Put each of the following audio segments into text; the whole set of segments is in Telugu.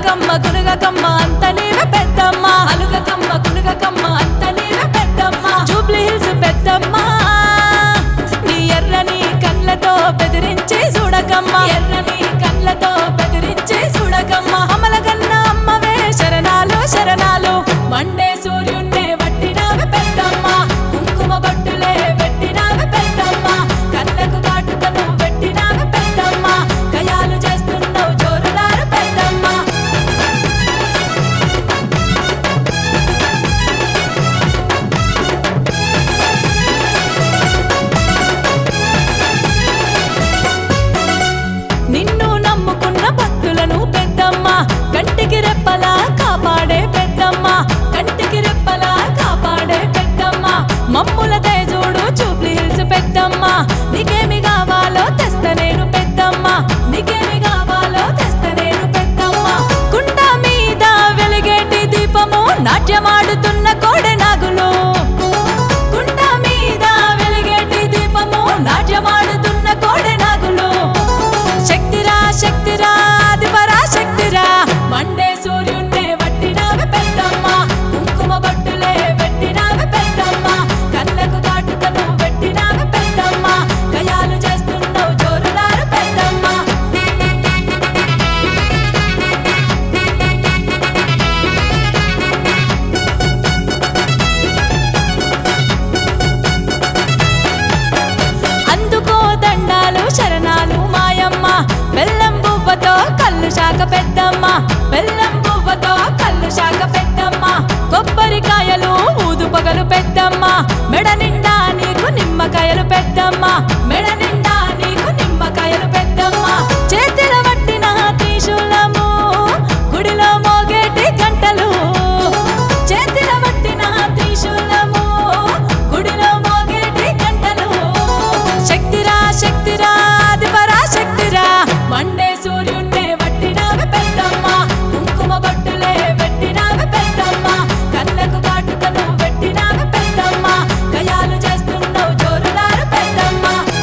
అలుగకమ్మ గునుగకమ్మ అంత నీవే పెద్దమ్మ అలుగకమ్మ గునుగకమ్మ అంత నీవే పెద్దమ్మ జూబ్లీ హిల్స్ పెద్దమ్మ నీ ఎర్రని కళ్ళతో బెదిరించి చూడకమ్మ ఎర్రని కళ్ళతో బెదిరించి చూడకమ్మ అమలగన్న అమ్మవే శరణాలు శరణాలు మండే సూర్యున్నే వట్టినావే పెద్దమ్మ కుంకుమ బొట్టులే పెట్టినావే పెద్దమ్మ కళ్ళకు కాటుకను పెట్టినావే పెద్దమ్మ కయాలు చేస్తున్నావు జోరుదారు పెద్దమ్మ నిన్ను నమ్ముకున్న భక్తులను పెద్దమ్మ కంటికి రెప్పలా కాపాడే పెద్దమ్మ కంటికి రెప్పలా కాపాడే పెద్దమ్మ మమ్ముల తేజోడు చూప్లి హిల్స్ పెద్దమ్మ నీకేమి కావాలో తెస్తా నేను పెద్దమ్మ నీకేమి కావాలో తెస్తా నేను పెద్దమ్మ కుండ మీద వెలిగేటి దీపము నాట్యమాడుతున్న కోడె నాగులు కుండ మీద వెలిగేటి దీపము నాట్యమాడుతున్న కోడె నాగులు శక్తిరా శక్తిరా ఆదిపరా శక్తిరా మండే సూర్యున్నే వట్టినావే పెద్దమ్మ కుంకుమ బొట్టులే పెట్టినావే పెద్దమ్మ కళ్ళకు కాటుకను పెట్టినావే పెద్దమ్మ కయాలు చేస్తున్నావు జోరుదారు పెద్దమ్మ అందుకో దండాలు శరణాలు మాయమ్మ బెల్లం బువ్వతో కళ్ళు శాఖ పెద్దమ్మ బెల్లం బువ్వతో కళ్ళు శాఖ పెద్దమ్మ కొబ్బరికాయలు ఊదు పగలు పెద్దమ్మ మెడ నిండా నీకు నిమ్మకాయలు పెద్దమ్మ మెడ నిండా నీకు నిమ్మకాయలు పెద్దమ్మ చేతిల పట్టిన త్రిశూలము గుడిలో మోగేటి గంటలు చేతిల పట్టిన త్రిశూలము గుడిలో మోగేటి గంటలు శక్తిరా శక్తిరా ఆదిపరా శక్తిరా మండే సూర్యున్నే వట్టినావే పెద్దమ్మ కుంకుమ బొట్టులే పెట్టినావే పెద్దమ్మ కళ్ళకు కాటుకను పెట్టినావే పెద్దమ్మ కయాలు చేస్తున్నావు జోరుదారు పెద్దమ్మ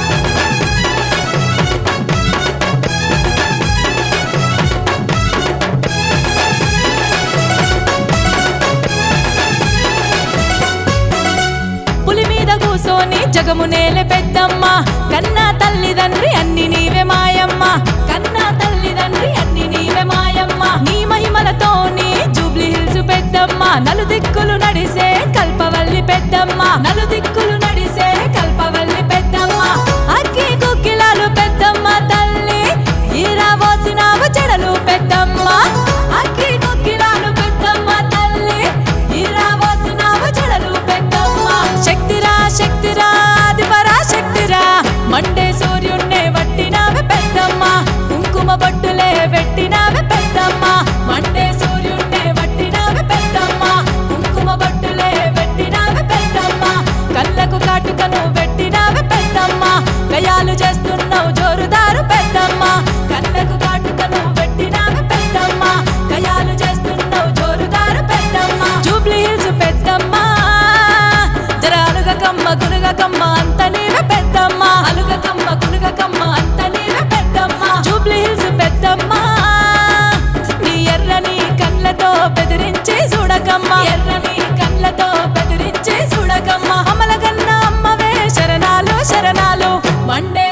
పులి మీద కూసోని జగము నేలే పెద్దమ్మ కన్నా తల్లిదండ్రి అన్ని నీవే మాయమ్మ కన్నా తల్లిదండ్రి అన్ని నీవే మాయమ్మ నీ మహిమలతోని జూబ్లీ హిల్స్ పెద్దమ్మ నలు దిక్కులు నడిసే కల్పవల్లి పెద్దమ్మ నలు దిక్కులు నడిసే కల్పవల్లి పెద్దమ్మ అగ్గి కుక్కిలాలు పెద్దమ్మ తల్లి ఈరా పోసినావు చెడలు పెద్దమ్మ అగ్గి కుక్కిలాలు పెద్దమ్మ తల్లి ఈరా పోసినావు చెడలు పెద్దమ్మ శక్తిరా శక్తిరా ఆదిపరా శక్తిరా మండే సూర్యున్నే వట్టినావే పెద్దమ్మ కుంకుమ బొట్టులే పెట్టినావే పెద్దమ్మ మండే సూర్యున్నే వట్టినావే పెద్దమ్మ కుంకుమ బొట్టులే పెట్టినావే పెద్దమ్మ కళ్ళకు కాటుకను పెట్టినావే పెద్దమ్మ గయాలు చేస్తున్నావు జోరుదారు పెద్దమ్మ కళ్ళకు కాటుకను పెట్టినావే పెద్దమ్మ గయాలు చేస్తున్నావు జోరుదారు పెద్దమ్మ జూబ్లీ హిల్స్ పెద్దమ్మ జర అలుగకమ్మ గునుగకమ్మ అంత నీవే పెద్దమ్మ అలుగకమ్మ గునుగకమ్మ అంత నీవే పెద్దమ్మ జూబ్లీ హిల్స్ పెద్దమ్మ నీ ఎర్రని కళ్ళతో బెదిరించి చూడకమ్మ ఎర్రని కళ్ళతో బెదిరించి చూడకమ్మ అమలగన్న అమ్మవే శరణాలు శరణాలు మండే